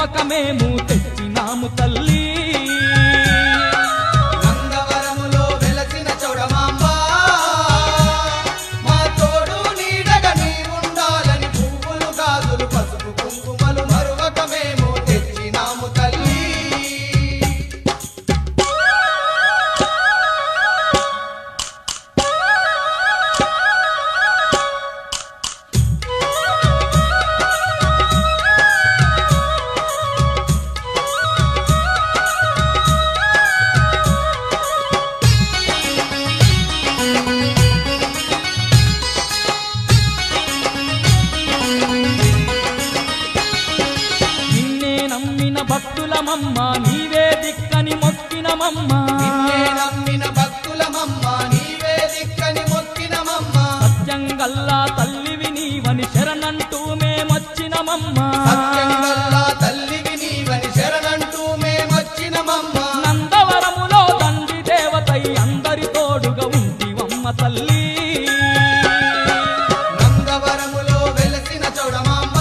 మరువక మేము తెచ్చినాము తల్లి నందవరములో వెలసిన చౌడమాంబ మా తోడు నీడగా నీ ఉండాలని పువ్వులు గాజులు పసుపు కుంకుమలు మరువక మేము తెచ్చినాము తల్లి నిన్నే నమ్మిన భక్తులమమ్మ నీవే దిక్కని మొక్కినమమ్మ నిన్నే నమ్మిన భక్తులమమ్మ నీవే దిక్కని మొక్కినమమ్మ సత్యంగల్లా తల్లివి నీవని శరణంటూ మేమొచ్చినమమ్మ సత్యంగల్లా తల్లివి నీవని శరణంటూ మేమొచ్చినమమ్మ నందవరములో తండ్రి దేవతై అందరి తోడుగా ఉంటివమ్మ తల్లి నందవరములో వెలసిన చౌడమాంబ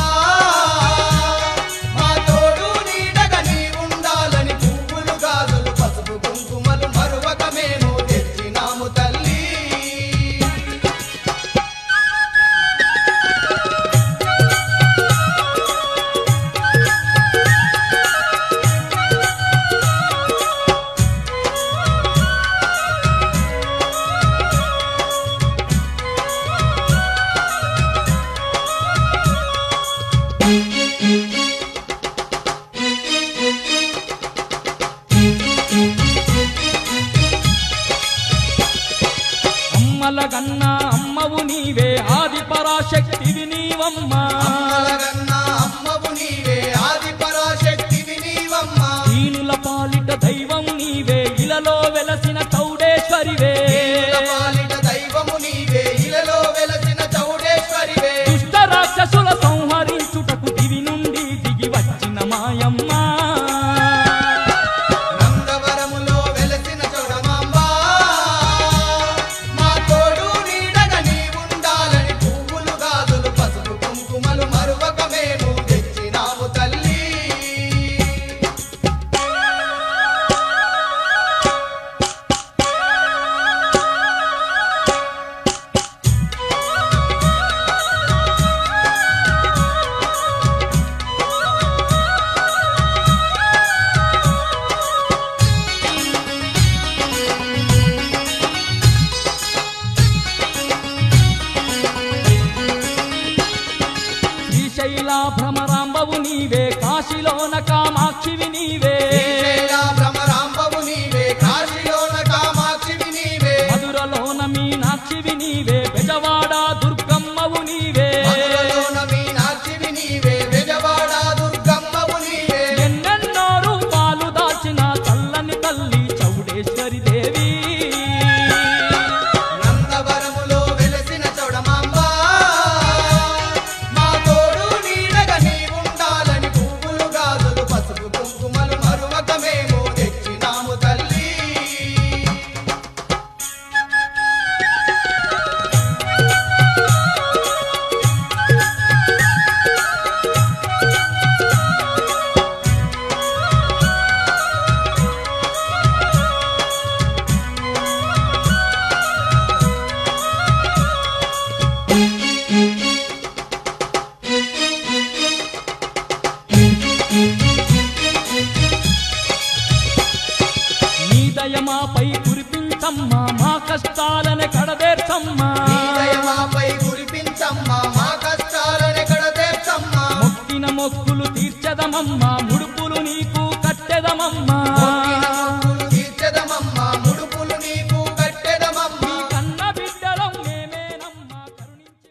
మా తోడు నీడగా నీ ఉండాలని పువ్వులు గాజులు పసుపు కుంకుమలు మరువక మేము తెచ్చినాము తల్లి అమ్మల గన్నా అమ్మవు నీవే ఆది పరాశక్తివి నీవమ్మ అమ్మలగన్నా అమ్మవు నీవే ఆది పరాశక్తివి నీవమ్మ దీనుల పాలిట దైవం నీవే ఇలలో వెలసిన చౌడేశ్వరివే దీనుల పాలిట దైవము నీవే ఇలలో వెలసిన చౌడేశ్వరివే దుష్ట రాక్షసుల సంహరించుటకు దివి నుండి దిగి వచ్చిన మాయమ్మ నందవరములో వెలసిన చౌడమాంబ మా తోడు నీడగా నీ ఉండాలని పువ్వులు గాజులు పసుపు కుంకుమలు మరువక మేము తెచ్చినాము తల్లి శ్రీశైల భ్రమరాంబవు నీవే కాశీలోన కామాక్షివి నీవే శ్రీశైల భ్రమరాంబవు నీవే కాశీలోన కామాక్షివి నీవే మధురలోన మీనాక్షివి నీవే బెజవాడ దుర్గమ్మవు నీవే మధురలోన మీనాక్షివి నీవే బెజవాడ దుర్గమ్మవు నీవే ఎన్నెన్నో రూపాలు దాచిన చల్లని తల్లి చౌడేశ్వరి దేవి నందవరములో వెలసిన చౌడమాంబ మా తోడు నీడగా నీ ఉండాలని పువ్వులు గాజులు పసుపు కుంకుమలు మరువక మేము తెచ్చినాము తల్లి నీ దయమాపై కురిపించమ్మా మా కష్టాలను కడదేర్చమ్మా నీ దయమాపై కురిపించమ్మా మా కష్టాలని కడతీర్చమ్మా మొక్కిన మొక్కులు తీర్చదమమ్మా ముడుపులు నీకు కట్టెదమమ్మా మొక్కిన మొక్కులు తీర్చెదమమ్మా ముడుపులు నీకు కట్టెదమమ్మా నీ కన్న బిడ్డలం మేమేనమ్మా కరుణించి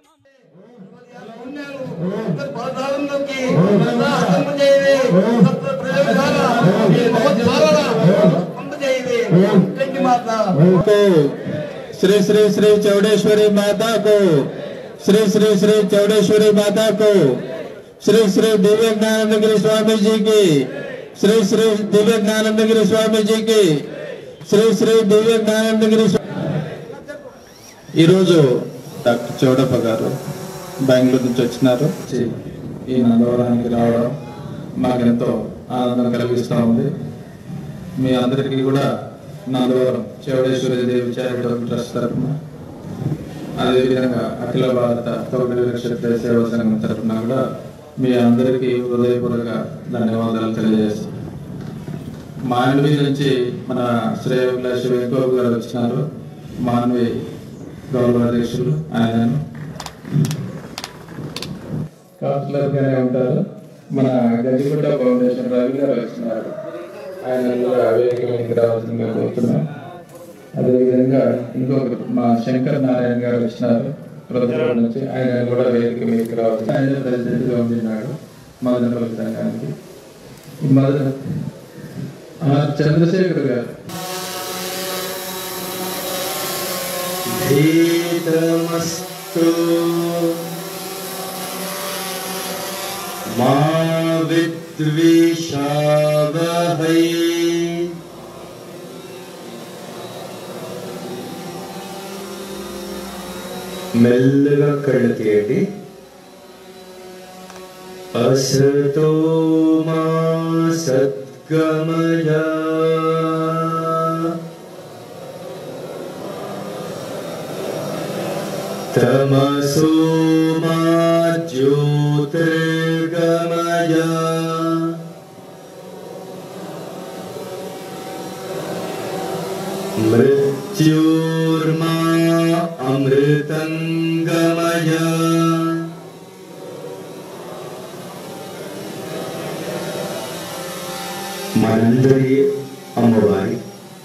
మమ్మ పాదాలంలోకి అర్థము చేయవే సత్వ ప్రయోజనాల ఈ మహోద్ధారణ పంపు చేయవే కంటి మాత को श्री श्री श्री चौडेश्वरी माता को श्री श्री श्री चौडेश्वरी माता को श्री श्री दिव्य ज्ञानंदगिरी स्वामी जी की श्री श्री दिव्य ज्ञानंदगिरी स्वामी जी की శ్రీ శ్రీ దివ్య జ్ఞానందగిరి స్వా- ఈరోజు డాక్టర్ చౌడప్ప గారు బెంగళూరు నుంచి వచ్చినారు ఈ నందవరానికి రావడం మాకెంతో ఆనందం కలిగిస్తూ ఉంది మీ అందరికీ కూడా నా ద్వారా చౌడేశ్వరి దేవి చారిటబుల్ ట్రస్ట్ తరఫున అదేవిధంగా అఖిల భారత తొగడి నక్షత్ర సేవా సంఘం తరఫున కూడా మీ అందరికీ హృదయపూర్వక ధన్యవాదాలు తెలియజేస్తాను మానవి నుంచి మన శ్రేయభిలాషి వెంకబాబు గారు వచ్చినారు మానవి గౌరవ అధ్యక్షులు ఆయనను కౌన్సిలర్ గానే ఉంటారు మన గంజిగుడ్డ ఫౌండేషన్ రవి గారు వచ్చినారు ఆయన కూడా వేదిక మీదకి రావాల్సిందిగా కోరుతున్నాం అదేవిధంగా ఇంకొక మా శంకర్ నారాయణ గారు వచ్చినారు ప్రొద్దుటూరు నుంచి ఆయన కూడా వేదిక మీదకి రావాలి ఆయన ప్రెసిడెంట్ గా ఉంటున్నాడు మదనపల్లి సంఘానికి ఈ మదన ఆ, చంద్రశేఖర్ గారు भेदमस्तु मा विद्विषावहै మెల్లగా కళ్ళు తీయండి అసతో మా సద్గమయ तमसो मा ज्योतिर्गमय मृत्युर्मा अमृतङ्गमय మనందరి అమ్మవారి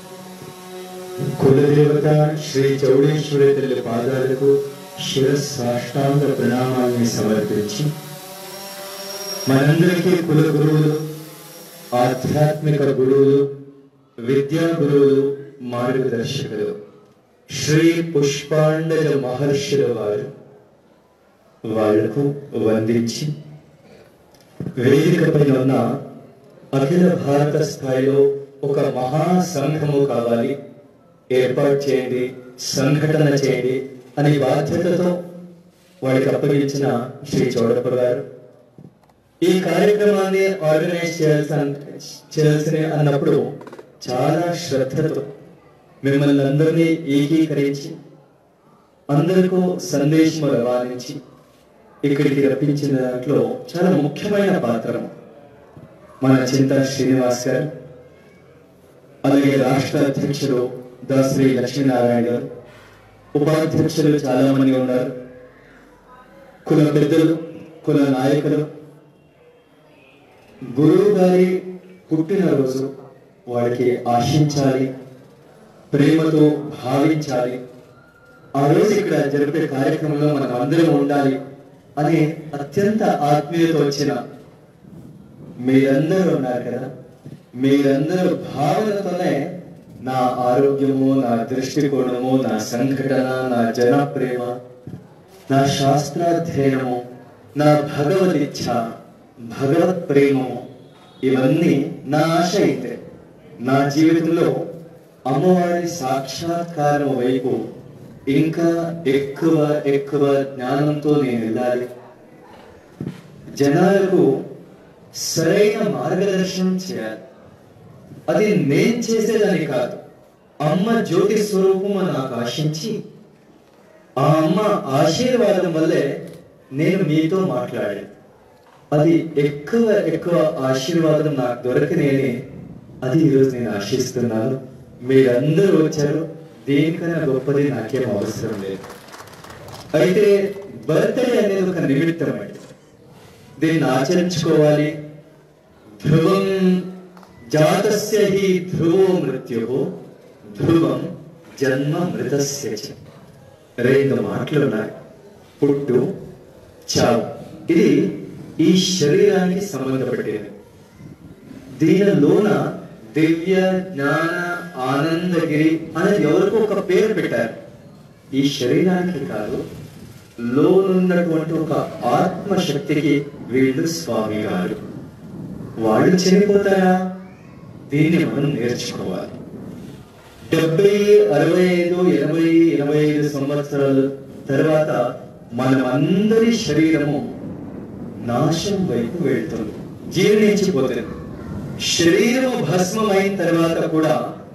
కులదేవత శ్రీ చౌడేశ్వరి తల్లి పాదాలకు శిరస్సాష్టాంగ ప్రణామాన్ని సమర్పించి మనందరికీ కుల గురువులు ఆధ్యాత్మిక గురువులు విద్యా గురువులు మార్గదర్శకులు శ్రీ పుష్పాండజ మహర్షుల వారు వాళ్లకు వందించి వేదికపై ఉన్న అఖిల భారత స్థాయిలో ఒక మహా సంఘము కావాలి ఏర్పాటు చేయండి సంఘటన చేయండి అనే బాధ్యతతో వాడికి అప్పగించిన శ్రీ చౌడప్ప గారు ఈ కార్యక్రమాన్ని ఆర్గనైజ్ చేయాల్సిన చేయాల్సిన అన్నప్పుడు చాలా శ్రద్ధతో మిమ్మల్ని అందరినీ ఏకీకరించి అందరికీ సందేశం రవాణించి ఇక్కడికి రప్పించిన దాంట్లో చాలా ముఖ్యమైన పాత్ర మన చింత శ్రీనివాస్ గారు అలాగే రాష్ట్ర అధ్యక్షుడు దాశ్రీ లక్ష్మీనారాయణ గారు ఉపాధ్యక్షులు చాలా మంది ఉన్నారు కుల పెద్దలు కుల నాయకులు గురువు గారి పుట్టినరోజు వాడికి ఆశించాలి ప్రేమతో భావించాలి ఆ రోజు ఇక్కడ జరిపే కార్యక్రమంలో మనం అందరం ఉండాలి అనే అత్యంత ఆత్మీయత వచ్చిన మీరందరూ ఉన్నారు కదా మీరందరూ భావనతోనే నా ఆరోగ్యము నా దృష్టికోణము నా సంఘటన నా జన ప్రేమ నా శాస్త్రాధ్యయనము నా భగవదిచ్ఛ భగవత్ ప్రేమము ఇవన్నీ నా ఆశ అయితే నా జీవితంలో అమ్మవారి సాక్షాత్కారం వైపు ఇంకా ఎక్కువ ఎక్కువ జ్ఞానంతో నేను వెళ్ళాలి జనాలకు సరైన మార్గదర్శనం చేయాలి అది నేను చేసేదని కాదు అమ్మ జ్యోతి స్వరూపము నాకు ఆశించి ఆ అమ్మ ఆశీర్వాదం వల్లే నేను మీతో మాట్లాడాను అది ఎక్కువ ఎక్కువ ఆశీర్వాదం నాకు దొరకనేనే అది ఈరోజు నేను ఆశిస్తున్నాను మీరందరూ వచ్చారు దేనికైనా గొప్పది నాకేం అవసరం లేదు అయితే బర్త్డే అనేది ఒక నిమిత్తం అండి దీన్ని ఆచరించుకోవాలి ధ్రువం జాతస్య హి ధ్రువో మృత్యు ధ్రువం జన్మ మృతస్య చ. రెండు మాటలు ఉన్నాయి పుట్టు చావు ఇది ఈ శరీరానికి సంబంధపడేది దీనిలోన దివ్య జ్ఞాన ఆనందగిరి అనేది ఎవరికో ఒక పేరు పెట్టారు ఈ శరీరానికి కాదు లోనున్నటువంటి ఒక ఆత్మశక్తికి వీళ్ళు స్వామి గారు వాళ్ళు చనిపోతారా దీన్ని మనం నేర్చుకోవాలి డెబ్బై అరవై ఐదు ఎనభై ఎనభై ఐదు సంవత్సరాల తర్వాత మనమందరి శరీరము నాశం వైపు వెళ్తుంది జీర్ణించిపోతుంది శరీరము భస్మమైన తర్వాత కూడా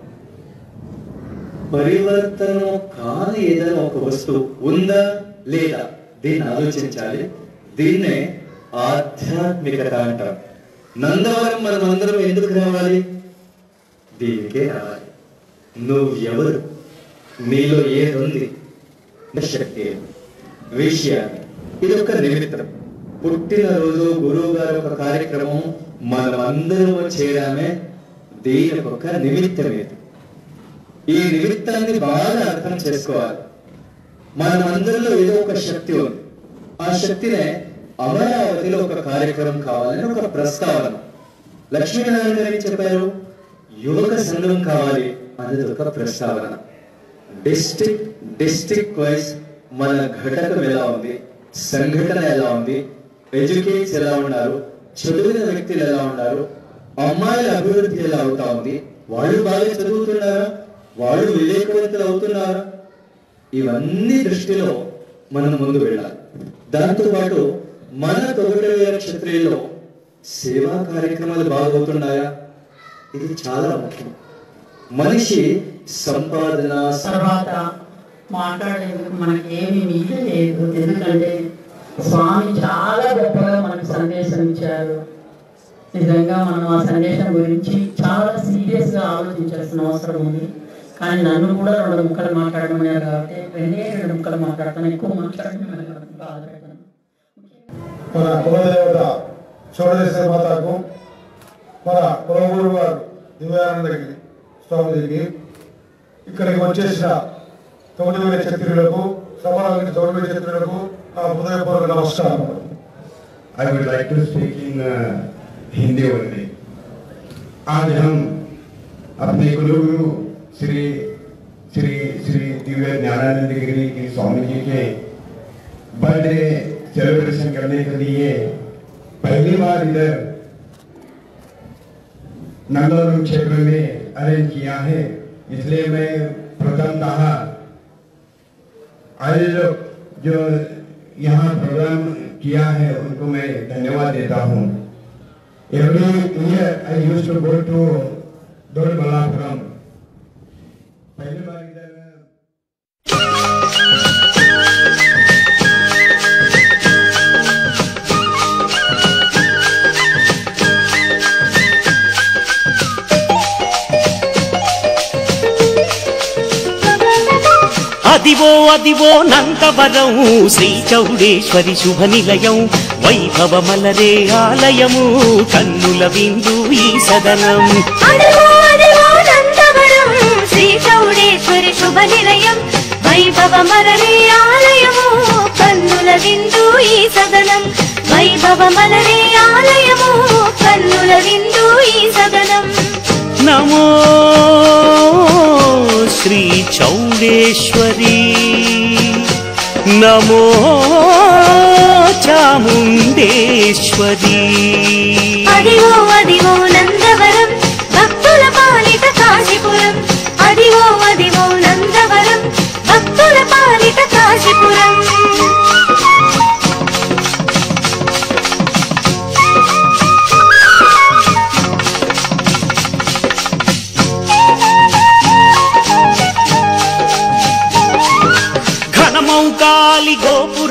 పరివర్తన కాని ఏదైనా ఒక వస్తువు ఉందా లేదా దీన్ని ఆలోచించాలి దీన్నే ఆధ్యాత్మికత అంటారు నందవరం మనం అందరం ఎందుకు రావాలి దీనికే రావాలి నువ్వు ఎవరు నీలో ఏది ఉంది శక్తి ఏది? విషయాన్ని ఇది ఒక నిమిత్తం పుట్టినరోజు గురువు గారి ఒక కార్యక్రమం మనం అందరం చేయడమే దీని ఒక నిమిత్తం ఇది ఈ నిమిత్తాన్ని బాగా అర్థం చేసుకోవాలి మన అందరిలో ఏదో ఒక శక్తి ఉంది ఆ శక్తినే అమరావతిలో ఒక కార్యక్రమం కావాలని ఒక ప్రస్తావన లక్ష్మీనారాయణ గారు ఏం చెప్పారు యువక సంఘం కావాలి అనేది ఒక ప్రస్తావన డిస్ట్రిక్ట్ డిస్ట్రిక్ట్ వైజ్ మన ఘటకం ఎలా ఉంది సంఘటన ఎలా ఉంది ఎడ్యుకేట్స్ ఎలా ఉన్నారు చదివిన వ్యక్తులు ఎలా ఉన్నారు అమ్మాయిల అభివృద్ధి ఎలా అవుతా ఉంది వాళ్ళు బాగా చదువుతున్నారా వాళ్ళు వివేకవంతులు అవుతున్నారా ఇవన్నీ దృష్టిలో మనం ముందు వెళ్ళాలి దాంతో పాటు మన తొగటవేల క్షత్రియుల్లో సేవా కార్యక్రమాలు బాగవుతున్నాయా ఇది చాలా ముఖ్యం మనిషి సంపాదన తర్వాత మాట్లాడేందుకు మనకి ఏమీ వీలు లేదు ఎందుకంటే స్వామి చాలా గొప్పగా మనకు సందేశం ఇచ్చారు నిజంగా మనం ఆ సందేశం గురించి చాలా సీరియస్ గా ఆలోచించాల్సిన అవసరం ఉంది కానీ నన్ను కూడా రెండు ముక్కలు మాట్లాడమన్నారు కాబట్టి రెండే రెండు ముక్కలు మాట్లాడతాను ఎక్కువ మాట్లాడడం బాధపడతాను మన కులదేవత చోడేశ్వర మాతకు మన కులగురు వారు దివ్యానందగిరి స్వామిజీకి ఇక్కడికి వచ్చేసిన తొమ్మిది వేల క్షత్రియులకు సమాజానికి తొమ్మిది వేల క్షత్రియులకు నా హృదయపూర్వక నమస్కారం I would like to speak in uh, Hindi only. आज हम अपने कुलगुरु श्री श्री श्री दिव्य ज्ञानानंद गिरी की स्वामी जी के बर्थडे सेलिब्रेशन करने के लिए पहली बार इधर नंदोरम क्षेत्र में अरेंज किया है इसलिए मैं प्रथमतः आयोजक जो यहाँ प्रोग्राम किया है उनको मैं धन्यवाद देता हूँ every year I used to go to Dolabalapuram पहली बार इधर అదివో అదివో నందవరం శ్రీ చౌడేశ్వరి శుభ నిలయం వైభవమలరే ఆలయము కన్నుల విందు ఈ సదనం అదిగో అదిగో నందవరం శ్రీ చౌడేశ్వరి శుభ నిలయం వైభవ మరలి ఆలయము కన్నుల విందు ఈ సదనం వైభవ మలరి ఆలయము కన్నుల విందు ఈ సదనం నమో శ్రీ చౌడేశ్వరి నమో చాముండేశ్వరి అదిగో అదిగో నందవరం భక్తుల పాలిట కాశీపురం అదిగో అదిగో నందవరం భక్తుల పాలిట కాశీపురం ఘనమౌకాలి గోపుర